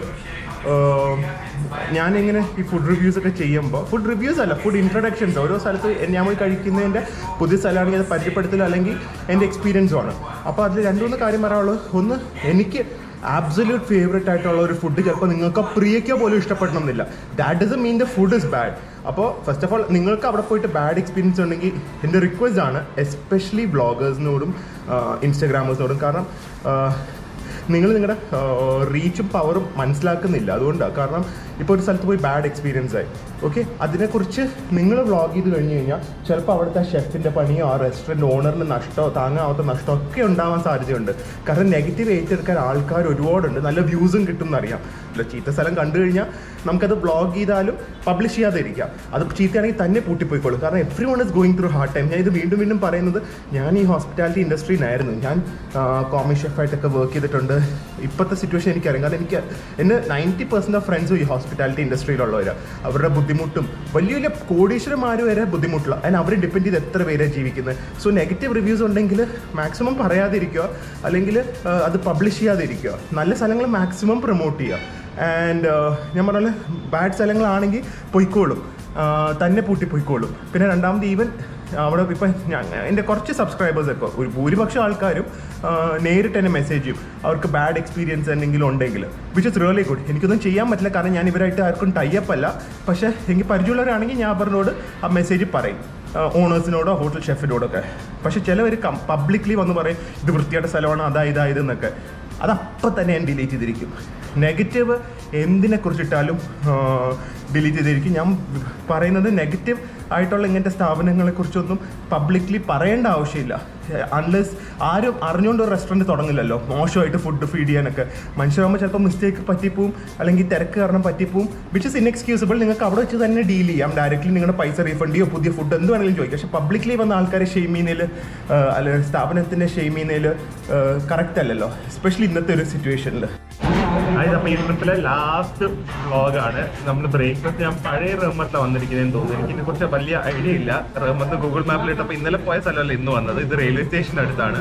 ആഹ് ഞാനിങ്ങനെ ഈ ഫുഡ് റിവ്യൂസ് ഒക്കെ ചെയ്യുമ്പോൾ ഫുഡ് റിവ്യൂസ് അല്ല ഫുഡ് ഇൻട്രൊഡക്ഷൻസ് ഓരോ സ്ഥലത്ത് ഞാൻ പോയി കഴിക്കുന്നതിൻ്റെ പുതിയ സ്ഥലമാണെങ്കിൽ അത് പരിചയപ്പെടുത്തൽ അല്ലെങ്കിൽ എൻ്റെ എക്സ്പീരിയൻസും ആണ് അപ്പോൾ അതിൽ രണ്ട് മൂന്ന് കാര്യം പറയാനുള്ളത് ഒന്ന് എനിക്ക് ആബ്സല്യൂട്ട് ഫേവറേറ്റ് ആയിട്ടുള്ള ഒരു ഫുഡ് ചിലപ്പോൾ നിങ്ങൾക്ക് പ്രിയയ്ക്കോ പോലും ഇഷ്ടപ്പെടണമെന്നില്ല that does mean the food is bad അപ്പോൾ ഫസ്റ്റ് ഓഫ് ഓൾ നിങ്ങൾക്ക് അവിടെ പോയിട്ട് ബാഡ് എക്സ്പീരിയൻസ് ഉണ്ടെങ്കിൽ എൻ്റെ റിക്വസ്റ്റ് ആണ് എസ്പെഷ്യലി ബ്ലോഗേഴ്സിനോടും ഇൻസ്റ്റഗ്രാമേഴ്സിനോടും കാരണം ആഹ്, നിങ്ങൾ നിങ്ങളുടെ റീച്ചും പവറും മനസ്സിലാക്കുന്നില്ല അതുകൊണ്ടാണ് കാരണം ഇപ്പോൾ ഒരു സ്ഥലത്ത് പോയി ബാഡ് എക്സ്പീരിയൻസ് ആയി ഓക്കെ അതിനെക്കുറിച്ച് നിങ്ങൾ വ്ളോഗ് ചെയ്ത് കഴിഞ്ഞ് കഴിഞ്ഞാൽ ചിലപ്പോൾ അവിടുത്തെ ഷെഫിൻ്റെ പണിയോ ആ റെസ്റ്റോറൻറ്റ് ഓണറിന് നഷ്ടമോ താങ്ങാവാത്ത നഷ്ടമോ ഒക്കെ ഉണ്ടാവാൻ സാധ്യതയുണ്ട് കാരണം നെഗറ്റീവ് ഏറ്റെടുക്കാൻ ആൾക്കാർ ഒരുപാടുണ്ട് നല്ല വ്യൂസും കിട്ടും എന്നറിയാം അല്ല ചീത്ത സ്ഥലം കണ്ടു കഴിഞ്ഞാൽ നമുക്കത് വ്ളോഗ് ചെയ്താലും പബ്ലിഷ് ചെയ്യാതെ ഇരിക്കാം അത് ചീത്തയാണെങ്കിൽ തന്നെ പൂട്ടിപ്പോയിക്കോളും കാരണം everyone is going through hard time ഞാൻ ഇത് വീണ്ടും വീണ്ടും പറയുന്നത് ഞാൻ ഈ ഹോസ്പിറ്റാലിറ്റി ഇൻഡസ്ട്രിയിലായിരുന്നു ഞാൻ കോമി ഷെഫായിട്ടൊക്കെ വർക്ക് ചെയ്തിട്ടുണ്ട് ഇപ്പോഴത്തെ സിറ്റുവേഷൻ എനിക്കറിയാം കാരണം എനിക്ക് എൻ്റെ നയൻറ്റി പെർസെൻറ്റ് ഓഫ് ഫ്രണ്ട്സും ഈ ഹോസ്പിറ്റാലിറ്റി ഇൻഡസ്ട്രിയിലുള്ളവരാണ് അവരുടെ ബുദ്ധിമുട്ടും വലിയ വലിയ കോടീശ്വരന്മാർ വരെ ബുദ്ധിമുട്ടില്ല അതിന് അവരെ ഡിപ്പെൻഡ് ചെയ്ത് എത്ര പേരെ ജീവിക്കുന്നത് സോ നെഗറ്റീവ് റിവ്യൂസ് ഉണ്ടെങ്കിൽ മാക്സിമം പറയാതിരിക്കുക അല്ലെങ്കിൽ അത് പബ്ലിഷ് ചെയ്യാതിരിക്കുക നല്ല സ്ഥലങ്ങൾ മാക്സിമം പ്രൊമോട്ട് ചെയ്യുക ആൻഡ് ഞാൻ പറഞ്ഞ ബാഡ് സ്ഥലങ്ങളാണെങ്കിൽ പൊയ്ക്കോളും ആ, തന്നെ പൂട്ടി പൊയ്ക്കോളും പിന്നെ രണ്ടാമത് ഈവൻ അവിടെ ഇപ്പം ഞാൻ എൻ്റെ കുറച്ച് സബ്സ്ക്രൈബേഴ്സ് ഇപ്പോൾ ഒരു ഭൂരിപക്ഷം ആൾക്കാരും ആ, നേരിട്ട് എന്നെ മെസ്സേജ് ചെയ്യും അവർക്ക് ബാഡ് എക്സ്പീരിയൻസ് എന്തെങ്കിലും ഉണ്ടെങ്കിൽ വിച്ച് ഇസ് റിയലി ഗുഡ് എനിക്കൊന്നും ചെയ്യാൻ പറ്റില്ല കാരണം ഞാൻ ഇവരായിട്ട് ആർക്കും ടൈപ്പ് അല്ല പക്ഷേ എനിക്ക് പരിചയമുള്ളവരാണെങ്കിൽ ഞാൻ അവരോട് ആ മെസ്സേജ് പറയും ഓണേഴ്സിനോടോ ഹോട്ടൽ ഷെഫിനോടൊക്കെ പക്ഷെ ചിലവർ പബ്ലിക്ലി വന്ന് പറയും ഇത് വൃത്തിയായിട്ട് സ്ഥലമാണ് അതാ ഇതാ ഇതെന്നൊക്കെ അതപ്പം തന്നെ ഞാൻ ഡിലീറ്റ് ചെയ്തിരിക്കും നെഗറ്റീവ് എന്തിനെ കുറിച്ചിട്ടാലും ഡിലീറ്റ് ചെയ്തിരിക്കും ഞാൻ പറയുന്നത് നെഗറ്റീവ് ആയിട്ടുള്ള ഇങ്ങനത്തെ സ്ഥാപനങ്ങളെ കുറിച്ചൊന്നും പബ്ലിക്ലി പറയേണ്ട ആവശ്യമില്ല അൺലെസ് ആരും അറിഞ്ഞുകൊണ്ട് ഒരു റെസ്റ്റോറൻറ്റ് തുടങ്ങില്ലല്ലോ മോശമായിട്ട് ഫുഡ് ഫീഡ് ചെയ്യാനൊക്കെ മനുഷ്യരാകുമ്പോൾ ചിലപ്പോൾ മിസ്റ്റേക്ക് പറ്റിപ്പോവും അല്ലെങ്കിൽ തിരക്ക് കാരണം പറ്റിപ്പോവും വിച്ച് ഇസ് ഇൻഎക്സ്ക്യൂസിബിൾ നിങ്ങൾക്ക് അവിടെ വെച്ച് തന്നെ ഡീൽ ചെയ്യാം ഡയറക്റ്റ്ലി നിങ്ങളുടെ പൈസ റീഫണ്ട് ചെയ്യോ പുതിയ ഫുഡ് എന്ത് വേണമെങ്കിലും ചോദിക്കാം പക്ഷേ പബ്ലിക്ലി വന്ന ആൾക്കാരെ ഷെയിം ചെയ്യുന്നതിൽ അല്ലെങ്കിൽ സ്ഥാപനത്തിൻ്റെ ഷെയിം ചെയ്യുന്നതിൽ കറക്റ്റ് അല്ലല്ലോ എസ്പെഷ്യലി ഇന്നത്തെ ഒരു സിറ്റുവേഷനിൽ അതായത് അപ്പോൾ ഈ ട്രിപ്പിലെ ലാസ്റ്റ് വ്ളോഗാണ് നമ്മൾ ബ്രേക്ക്ഫാസ്റ്റ് ഞാൻ പഴയ റഹ്മത്തിലാണ് വന്നിരിക്കുന്നതെന്ന് തോന്നുന്നു എനിക്ക് ഇതിനെക്കുറിച്ച് വലിയ ഐഡിയ ഇല്ല റഹ്മത്ത് ഗൂഗിൾ മാപ്പിൽ ഇട്ടപ്പോൾ ഇന്നലെ പോയ സ്ഥലമല്ല ഇന്ന് വന്നത് ഇത് റെയിൽവേ സ്റ്റേഷൻ്റെ അടുത്താണ്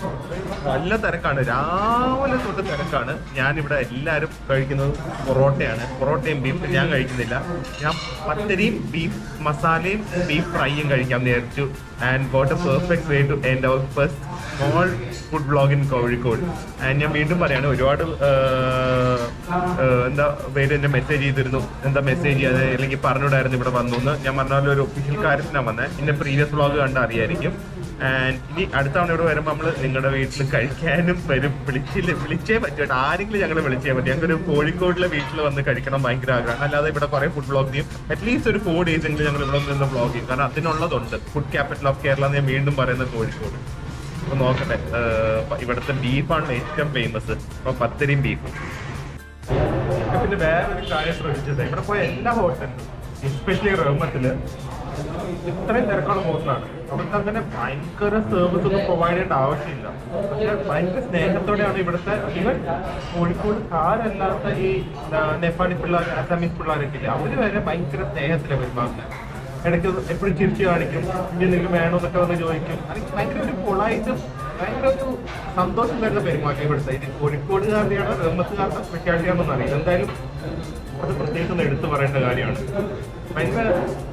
നല്ല തിരക്കാണ് രാവിലെ തൊട്ട് തിരക്കാണ് ഞാനിവിടെ എല്ലാവരും കഴിക്കുന്നത് പൊറോട്ടയാണ് പൊറോട്ടയും ബീഫ് ഞാൻ കഴിക്കുന്നില്ല ഞാൻ പച്ചരിയും ബീഫ് മസാലയും ബീഫ് ഫ്രൈയും കഴിക്കാൻ വിചാരിച്ചു and got a perfect way to end our first small food blog in Kozhikode and ഞാൻ വീണ്ടും പറയാണ് ഒരുപാട് ആഹ്, ആഹ്, എന്താ പേര് എന്നെ മെസ്സേജ് ചെയ്തിരുന്നു എന്താ മെസ്സേജ് ചെയ്യാതെ അല്ലെങ്കിൽ പറഞ്ഞുകൂടായിരുന്നു ഇവിടെ വന്നു എന്ന് ഞാൻ പറഞ്ഞ പോലെ ഒരു ഒഫീഷ്യൽ കാര്യത്തിനാണ് വന്നത് എന്റെ പ്രീവിയസ് വ്ളോഗ് കണ്ട് അറിയായിരിക്കും ആൻഡ് ഇനി അടുത്ത തവണ ഇവിടെ വരുമ്പോൾ നമ്മൾ നിങ്ങളുടെ വീട്ടിൽ കഴിക്കാനും വരും വിളിച്ചില്ല വിളിച്ചേ പറ്റൂ കേട്ടോ ആരെങ്കിലും ഞങ്ങൾ വിളിച്ചേ പറ്റും ഞങ്ങൾക്ക് ഒരു കോഴിക്കോടിലെ വീട്ടിൽ വന്ന് കഴിക്കണം ഭയങ്കര ആഗ്രഹമാണ് അല്ലാതെ ഇവിടെ കുറെ ഫുഡ് ബ്ലോഗ് ചെയ്യും അറ്റ്ലീസ്റ്റ് ഒരു ഫോർ ഡേയ്സ് എങ്കിലും ഞങ്ങൾ ഇവിടെ നിന്ന് ബ്ലോഗ് ചെയ്യും കാരണം അതിനുള്ളതുണ്ട് ഫുഡ് ക്യാപിറ്റൽ ഓഫ് കേരള എന്ന് ഞാൻ വീണ്ടും പറയുന്നത് കോഴിക്കോട് അപ്പൊ നോക്കട്ടെ ഏഹ് ഇവിടുത്തെ ബീഫാണ് ഏറ്റവും ഫേമസ് അപ്പൊ പത്തരിയും ബീഫും പിന്നെ വേറൊരു കാര്യം ശ്രദ്ധിച്ചത് ഇവിടെ പോയ എല്ലാ ഹോട്ടലിലും എസ്പെഷ്യലി റഹ്മത്തില് ഇത്രയും തിരക്കുള്ള ഹോട്ടലാണ് അവർക്ക് അങ്ങനെ ഭയങ്കര സർവീസ് ഒന്നും പ്രൊവൈഡ് ചെയ്യേണ്ട ആവശ്യമില്ല പക്ഷെ ഭയങ്കര സ്നേഹത്തോടെയാണ് ഇവിടുത്തെ ഈവൻ കോഴിക്കോട് കാരല്ലാത്ത ഈ എന്താ, നേപ്പാളി പിള്ളേർ അസാമീസ് പിള്ളേരൊക്കെ ഇല്ലേ അവര് വരെ ഭയങ്കര സ്നേഹത്തിലാണ് പെരുമാറുന്നത് ഇടയ്ക്ക് എപ്പോഴും ചിരിച്ചു കാണിക്കും ഇനി എന്തെങ്കിലും വേണോ എന്നൊക്കെ വന്ന് ചോദിക്കും എനിക്ക് ഭയങ്കര ഒരു പൊളായിട്ടും ഭയങ്കര ഒരു സന്തോഷം തരുന്ന പെരുമാറ്റം ഇവിടുത്തെ ഇത് കോഴിക്കോടുകാരുടെയാണോ റഹ്മത്തുകാരുടെ സ്പെഷ്യാലിറ്റി ആണെന്ന് അറിയില്ല എന്തായാലും അത് പ്രത്യേകിച്ച് ഒന്ന് എടുത്തു പറയേണ്ട കാര്യമാണ് ഭയങ്കര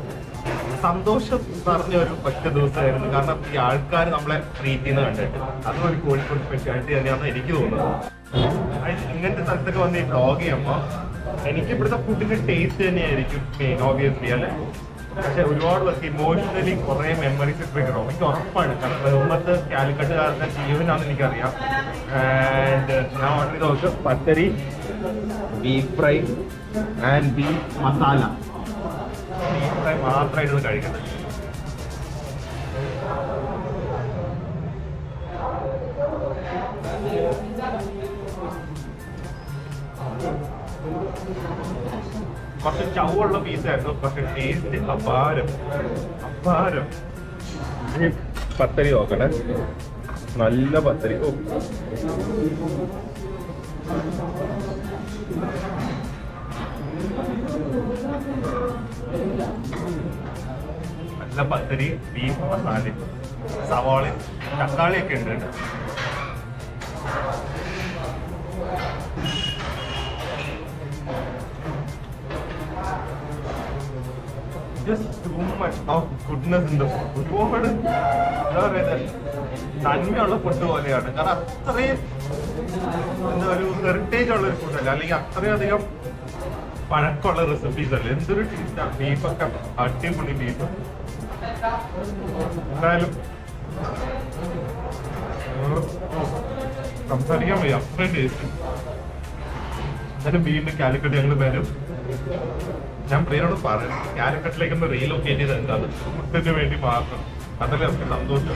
സന്തോഷം നിറഞ്ഞ ഒരു ഒറ്റ ദിവസമായിരുന്നു കാരണം ഈ ആൾക്കാർ നമ്മളെ ട്രീറ്റ് ചെയ്യുന്നത് കണ്ടിട്ട് അതും ഒരു കോഴിക്കോട് സ്പെഷ്യാലിറ്റി തന്നെയാണെന്ന് എനിക്ക് തോന്നുന്നത് അത് ഇങ്ങനത്തെ സ്ഥലത്തൊക്കെ വന്ന് ഈ വ്ളോഗ് ചെയ്യുമ്പോൾ എനിക്ക് ഇവിടുത്തെ ഫുഡിന്റെ ടേസ്റ്റ് തന്നെയായിരിക്കും മെയിൻ ഓബിയസ്ലി അല്ലെ പക്ഷെ ഒരുപാട് പേർക്ക് ഇമോഷണലി കുറെ മെമ്മറീസ് ട്രിഗർ ആവും എനിക്ക് ഉറപ്പാണ് കാരണം ബഹുമത്ത് കാലിക്കട്ടുകാരുടെ ജീവനാണെന്ന് എനിക്കറിയാം ആൻഡ് ഞാൻ ഓർഡർ ചെയ്ത് നോക്ക് പച്ചരി beef fry and beef masala beef fry മാത്രമായിട്ട് കഴിക്കുന്നത് കുറച്ച് ചവുള്ള പീസായിരുന്നു പക്ഷെ ടേസ്റ്റ് അപാരം അപാരം ഇനി പത്തരി നോക്കണേ നല്ല പത്തരി ഓ നല്ല പത്തരി ബീഫ് മസാല സവാളയും തക്കാളിയൊക്കെ ഉണ്ട് കേട്ടോ. just too much of goodness in the food. ഒരുപാട് എന്താ പറയുന്നത് തന്നെയുള്ള ഫുഡ് പോലെയാണ് കാരണം അത്രയും എന്താ ഒരു ഹെറിറ്റേജ് ഉള്ള ഒരു ഫുഡല്ല അല്ലെങ്കിൽ അത്രയും അധികം പഴക്കമുള്ള റെസിപ്പീസ് അല്ല എന്തൊരു ടേസ്റ്റാണ് ബീഫൊക്കെ അടിപൊളി ബീഫ് എന്തായാലും ഏഹ്, സംസാരിക്കാൻ വയ്യ അത്രയും ടേസ്റ്റ് എന്തായാലും വീണ്ടും കാലിക്കട്ട് ഞങ്ങൾ വരും ഞാൻ പ്രിയനോട് പറഞ്ഞു കാലിക്കട്ടിലേക്ക് ഒന്ന് റീലൊക്കേറ്റ് ചെയ്ത് എന്താണ് ഫുഡിന് വേണ്ടി മാത്രം അതല്ലേ നമുക്ക് സന്തോഷം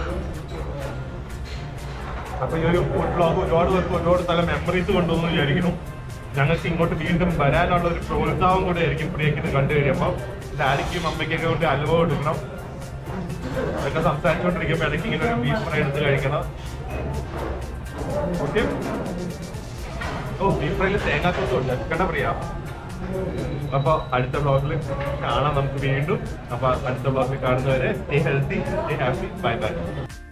അപ്പൊ ഈ ഒരു ഫുഡ് ബ്ലോഗ് ഒരുപാട് പേർക്ക് ഒരുപാട് സ്ഥലം മെമ്മറീസ് കൊണ്ടുവന്നു വിചാരിക്കുന്നു ഞങ്ങൾക്ക് ഇങ്ങോട്ട് വീണ്ടും വരാനുള്ള ഒരു പ്രോത്സാഹം കൂടെ ആയിരിക്കും പ്രിയക്ക് ഇത് കണ്ടു കഴിയുമ്പോൾ ഡാഡിക്കും അമ്മയ്ക്കൊക്കെ കൊണ്ട് അലുവ കൊടുക്കണം അതൊക്കെ സംസാരിച്ചുകൊണ്ടിരിക്കുമ്പോൾ ഇടയ്ക്ക് ഇങ്ങനെ ഒരു ബീഫ് ഫ്രൈ എടുത്ത് കഴിക്കണം ഓക്കെ ഓ ബീഫ് ഫ്രൈയിൽ തേങ്ങാക്കൊന്നും ഉണ്ട് കണ്ട പ്രിയ അപ്പൊ അടുത്ത ബ്ലോഗിൽ കാണാം നമുക്ക് വീണ്ടും അപ്പൊ അടുത്ത ബ്ലോഗിൽ കാണുന്നവരെ stay healthy stay happy bye by